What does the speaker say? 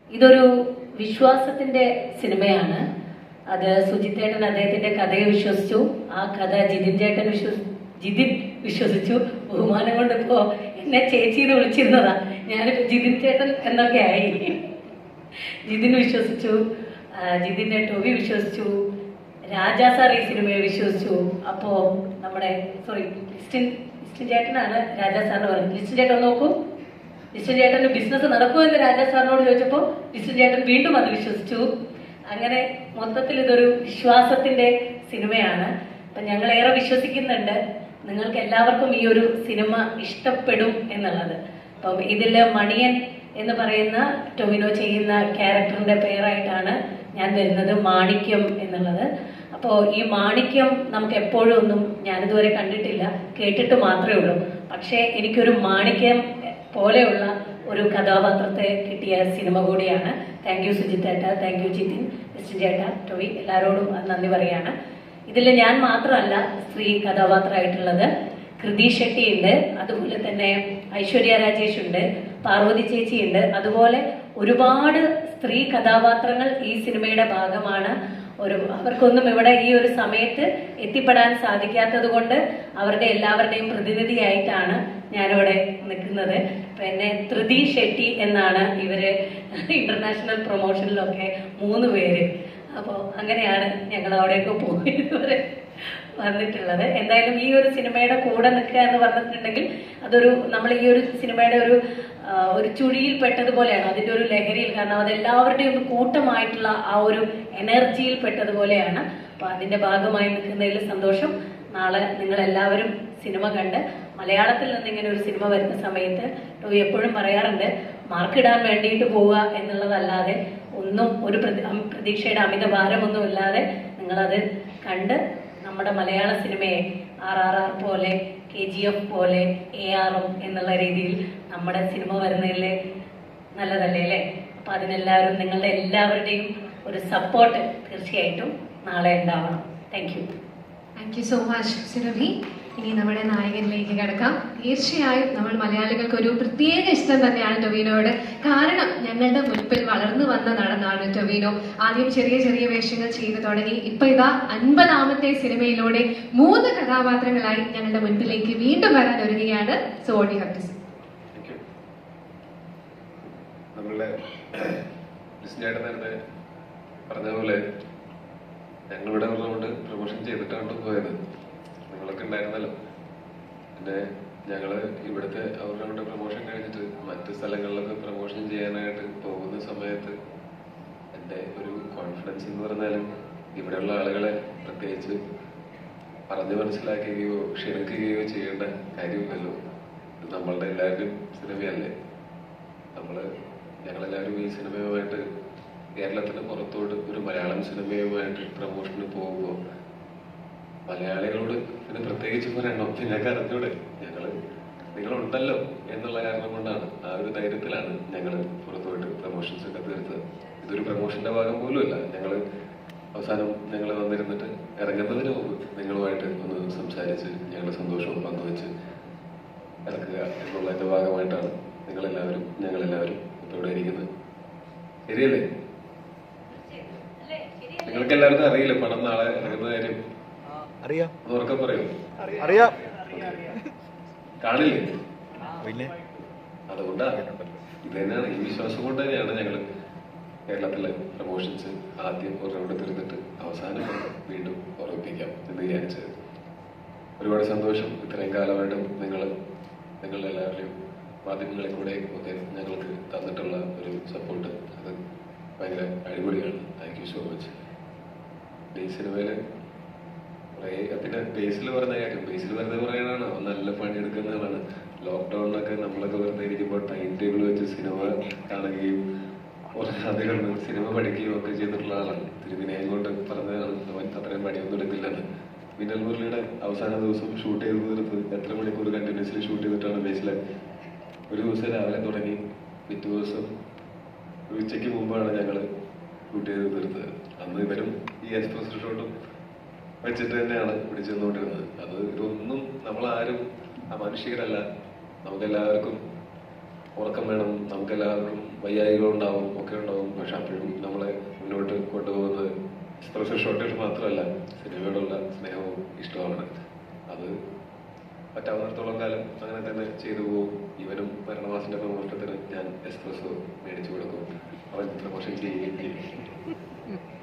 ഇതൊരു വിശ്വാസത്തിന്റെ സിനിമയാണ് അത് സുജിത്തേട്ടൻ അദ്ദേഹത്തിന്റെ കഥയെ വിശ്വസിച്ചു ആ കഥ ജിതിൻ ചേട്ടൻ വിശ്വസി ജിതിൻ വിശ്വസിച്ചു ബഹുമാനം കൊണ്ട് ഇപ്പോ എന്നെ ചേച്ചി എന്ന് വിളിച്ചിരുന്നതാ ഞാനിപ്പോ ജിതിൻ ചേട്ടൻ എന്നൊക്കെ ആയി ജിതിൻ വിശ്വസിച്ചു ആ, ജിതിന്റെ ടോവി വിശ്വസിച്ചു രാജാ സാർ ഈ സിനിമയെ വിശ്വസിച്ചു അപ്പോ നമ്മുടെ സോറി ലിസ്റ്റിൻ ലിസ്റ്റിൻ ചേട്ടനാണ് രാജാ സാറിന് പറഞ്ഞത് ലിസ്റ്റിൻ ചേട്ടൻ നോക്കൂ ലിസ്റ്റിൻ ചേട്ടന്റെ ബിസിനസ് നടക്കുമെന്ന് രാജാ സാറിനോട് ചോദിച്ചപ്പോൾ ലിസ്റ്റിൻ ചേട്ടൻ വീണ്ടും അത് വിശ്വസിച്ചു അങ്ങനെ മൊത്തത്തിൽ ഇതൊരു വിശ്വാസത്തിന്റെ സിനിമയാണ് അപ്പൊ ഞങ്ങൾ ഏറെ വിശ്വസിക്കുന്നുണ്ട് നിങ്ങൾക്ക് എല്ലാവർക്കും ഈ ഒരു സിനിമ ഇഷ്ടപ്പെടും എന്നുള്ളത് അപ്പം ഇതില് മണിയൻ എന്ന് പറയുന്ന ടൊവിനോ ചെയ്യുന്ന ക്യാരക്ടറിന്റെ പേരായിട്ടാണ് ഞാൻ വരുന്നത് മാണിക്യം എന്നുള്ളത് അപ്പോൾ ഈ മാണിക്യം നമുക്ക് എപ്പോഴും ഒന്നും ഞാനിതുവരെ കണ്ടിട്ടില്ല കേട്ടിട്ട് മാത്രമേ ഉള്ളൂ പക്ഷേ എനിക്കൊരു മാണിക്യം പോലെയുള്ള ഒരു കഥാപാത്രത്തെ കിട്ടിയ സിനിമ കൂടിയാണ് താങ്ക് യു സുജിത്തേട്ട താങ്ക് യു ജിതിൻ ക്രിസ്റ്റിൻ ചേട്ട ടോവി എല്ലാവരോടും നന്ദി പറയാണ് ഇതിൽ ഞാൻ മാത്രമല്ല സ്ത്രീ കഥാപാത്രമായിട്ടുള്ളത് കൃതി ഷെട്ടി ഉണ്ട് അതുപോലെ തന്നെ ഐശ്വര്യ രാജേഷ് ഉണ്ട് പാർവതി ചേച്ചി ഉണ്ട് അതുപോലെ ഒരുപാട് സ്ത്രീ കഥാപാത്രങ്ങൾ ഈ സിനിമയുടെ ഭാഗമാണ് ഒരു അവർക്കൊന്നും ഇവിടെ ഈ ഒരു സമയത്ത് എത്തിപ്പെടാൻ സാധിക്കാത്തത് കൊണ്ട് അവരുടെ എല്ലാവരുടെയും പ്രതിനിധിയായിട്ടാണ് ഞാനിവിടെ നിൽക്കുന്നത് അപ്പൊ എന്നെ ത്രിതി ഷെട്ടി എന്നാണ് ഇവര് ഇന്റർനാഷണൽ പ്രൊമോഷനിലൊക്കെ മൂന്ന് പേര് അപ്പോൾ അങ്ങനെയാണ് ഞങ്ങൾ അവിടെയൊക്കെ പോയി ഇതുവരെ വന്നിട്ടുള്ളത് എന്തായാലും ഈ ഒരു സിനിമയുടെ കൂടെ നിൽക്കുക എന്ന് പറഞ്ഞിട്ടുണ്ടെങ്കിൽ അതൊരു നമ്മൾ ഈ ഒരു സിനിമയുടെ ഒരു ആ, ഒരു ചുഴിയിൽ പെട്ടതുപോലെയാണ് അതിന്റെ ഒരു ലഹരിയിൽ കാരണം അത് എല്ലാവരുടെയും ഒരു കൂട്ടമായിട്ടുള്ള ആ ഒരു എനർജിയിൽ പെട്ടതുപോലെയാണ് അപ്പൊ അതിന്റെ ഭാഗമായി നിൽക്കുന്നതിൽ സന്തോഷം നാളെ നിങ്ങൾ എല്ലാവരും സിനിമ കണ്ട് മലയാളത്തിൽ നിന്ന് ഇങ്ങനെ ഒരു സിനിമ വരുന്ന സമയത്ത് ടോയി എപ്പോഴും പറയാറുണ്ട് മാർക്കിടാൻ വേണ്ടിയിട്ട് പോവുക എന്നുള്ളതല്ലാതെ ഒന്നും ഒരു പ്രതി- അം- പ്രതീക്ഷയുടെ അമിത ഭാരമൊന്നും ഇല്ലാതെ നിങ്ങളത് കണ്ട് നമ്മുടെ മലയാള സിനിമയെ ആർ ആർ ആർ പോലെ കെ ജി എഫ് പോലെ എ ആർ എം എന്നുള്ള രീതിയിൽ നമ്മുടെ സിനിമ വരുന്നതിൽ നല്ലതല്ലേ അല്ലേ അപ്പൊ അതിനെല്ലാവരും നിങ്ങളുടെ എല്ലാവരുടെയും ഒരു സപ്പോർട്ട് തീർച്ചയായിട്ടും നാളെ ഉണ്ടാവണം thank you thank you so much Surabhi ഇനി നമ്മുടെ നായകനിലേക്ക് കിടക്കാം തീർച്ചയായും നമ്മൾ മലയാളികൾക്ക് ഒരു പ്രത്യേക ഇഷ്ടം തന്നെയാണ് ടൊവിനോയോട് കാരണം ഞങ്ങളുടെ മുൻപിൽ വളർന്നു വന്ന നടനാണ് ടൊവിനോ ആദ്യം ചെറിയ ചെറിയ വേഷങ്ങൾ ചെയ്തു തുടങ്ങി ഇപ്പൊ ഇതാ അൻപതാമത്തെ സിനിമയിലൂടെ മൂന്ന് കഥാപാത്രങ്ങളായി ഞങ്ങളുടെ മുൻപിലേക്ക് വീണ്ടും വരാൻ ഒരുങ്ങുകയാണ് so vote you have to Thank you. നമ്മളുടെ ലിസ്നേട്ടൻ നേരത്തെ പറഞ്ഞ പോലെ ഞങ്ങളിവിടെ ഉള്ളതുകൊണ്ട് പ്രൊമോഷൻ ചെയ്തിട്ടാണ് പോയത് നിങ്ങളൊക്കെ ഉണ്ടായിരുന്നല്ലോ പിന്നെ ഞങ്ങള് ഇവിടുത്തെ അവരുടെ പ്രൊമോഷൻ കഴിഞ്ഞിട്ട് മറ്റ് സ്ഥലങ്ങളിലൊക്കെ പ്രൊമോഷൻ ചെയ്യാനായിട്ട് പോകുന്ന സമയത്ത് എൻ്റെ ഒരു കോൺഫിഡൻസ് എന്ന് പറഞ്ഞാൽ ഇവിടെയുള്ള ആളുകളെ പ്രത്യേകിച്ച് പറഞ്ഞു മനസ്സിലാക്കുകയോ ക്ഷണിക്കുകയോ ചെയ്യേണ്ട കാര്യമില്ലല്ലോ ഇത് നമ്മളുടെ എല്ലാവരുടെയും സിനിമയല്ലേ നമ്മള് ഞങ്ങളെല്ലാവരും ഈ സിനിമയുമായിട്ട് കേരളത്തിന് പുറത്തോട്ട് ഒരു മലയാളം സിനിമയുമായിട്ട് പ്രൊമോഷന് പോകുമ്പോൾ മലയാളികളോട് പിന്നെ പ്രത്യേകിച്ച് പറയണം നിങ്ങൾക്ക് അറിഞ്ഞൂടെ ഞങ്ങള് നിങ്ങളുണ്ടല്ലോ എന്നുള്ള കാരണം കൊണ്ടാണ് ആ ഒരു ധൈര്യത്തിലാണ് ഞങ്ങൾ പുറത്തുപോയിട്ട് പ്രൊമോഷൻസ് ഒക്കെ തീർത്തത് ഇതൊരു പ്രൊമോഷന്റെ ഭാഗം പോലുമല്ല ഞങ്ങൾ അവസാനം ഞങ്ങൾ വന്നിരുന്നിട്ട് ഇറങ്ങുന്നതിന് മുമ്പ് നിങ്ങളുമായിട്ട് ഒന്ന് സംസാരിച്ച് ഞങ്ങളുടെ സന്തോഷവും പങ്കുവെച്ച് ഇറക്കുക എന്നുള്ളതിന്റെ ഭാഗമായിട്ടാണ് നിങ്ങളെല്ലാവരും ഞങ്ങളെല്ലാവരും ഇപ്പൊ ഇവിടെ ഇരിക്കുന്നത് ശരിയല്ലേ നിങ്ങൾക്ക് എല്ലാവർക്കും അറിയില്ല പണം നാളെ ഇറങ്ങുന്ന കാര്യം അറിയാം അത് ഉറക്കെ പറയൂ അറിയാം കാണില്ലേ പിന്നെ അതുകൊണ്ടാണ് ഇത് തന്നെയാണ് ഈ വിശ്വാസം കൊണ്ട് തന്നെയാണ് ഞങ്ങൾ കേരളത്തിലെ പ്രൊമോഷൻസ് ആദ്യം ഒരു റൗണ്ട് തീർന്നിട്ട് അവസാനം വീണ്ടും ഉറപ്പിക്കാം എന്ന് വിചാരിച്ചത് ഒരുപാട് സന്തോഷം ഇത്രയും കാലമായിട്ടും നിങ്ങൾ നിങ്ങളുടെ എല്ലാവരുടെയും മാധ്യമങ്ങളിൽ കൂടെ ഒക്കെ ഞങ്ങൾക്ക് തന്നിട്ടുള്ള ഒരു സപ്പോർട്ട് അത് ഭയങ്കര അടിപൊളിയാണ് താങ്ക് യു സോ മച്ച് ഈ സിനിമയിൽ കുറേ പിന്നെ ബേസിൽ പറഞ്ഞ കാര്യം ബേസിൽ വെറുതെ പറയാനാണ് അവൻ നല്ല പണിയെടുക്കുന്നതാണ് ലോക്ക്ഡൌണിലൊക്കെ നമ്മളൊക്കെ വെറുതെ ഇരിക്കുമ്പോൾ ടൈം ടേബിൾ വെച്ച് സിനിമ കാണുകയും കുറെ കഥകൾ സിനിമ പഠിക്കുകയും ഒക്കെ ചെയ്തിട്ടുള്ള ആളാണ് തിരുവിനയം കൊണ്ട് പറഞ്ഞതാണ് അവൻ അത്രയും പണിയൊന്നും എടുക്കില്ലെന്ന് മിന്നൽ മുരളിയുടെ അവസാന ദിവസം ഷൂട്ട് ചെയ്ത് തീർത്ത് എത്ര മണിക്കൂർ കണ്ടിന്യൂസ്ലി ഷൂട്ട് ചെയ്തിട്ടാണ് ബേസിലെ ഒരു ദിവസം രാവിലെ തുടങ്ങി പിറ്റേ ദിവസം ഒരു ഉച്ചയ്ക്ക് മുമ്പാണ് ഞങ്ങൾ ഷൂട്ട് ചെയ്ത് തീർത്തത് അന്ന് ഇവരും ഈ എക്സ്പ്രസ് ഷോട്ടും വെച്ചിട്ട് തന്നെയാണ് പിടിച്ചു നിന്നുകൊണ്ടിരുന്നത് അത് ഇതൊന്നും നമ്മളാരും അമാനുഷികരല്ല നമുക്കെല്ലാവർക്കും ഉറക്കം വേണം നമുക്ക് എല്ലാവർക്കും വയ്യായികളും ഉണ്ടാവും ഒക്കെ ഉണ്ടാവും പക്ഷെ അപ്പോഴും നമ്മളെ മുന്നോട്ട് കൊണ്ടുപോകുന്നത് എക്സ്പ്രഷൻ ഷോട്ടുകൾ മാത്രമല്ല സിനിമയോടുള്ള സ്നേഹവും ഇഷ്ടമാണ് അത് പറ്റാവുന്നിടത്തോളം കാലം അങ്ങനെ തന്നെ ചെയ്തു പോകും ഇവനും മരണവാസിന്റെ പ്രമോഷണത്തിന് ഞാൻ എക്സ്പ്രസ് മേടിച്ചു കൊടുക്കും അവൻ പ്രമോഷൻ ചെയ്യുകയും ചെയ്യും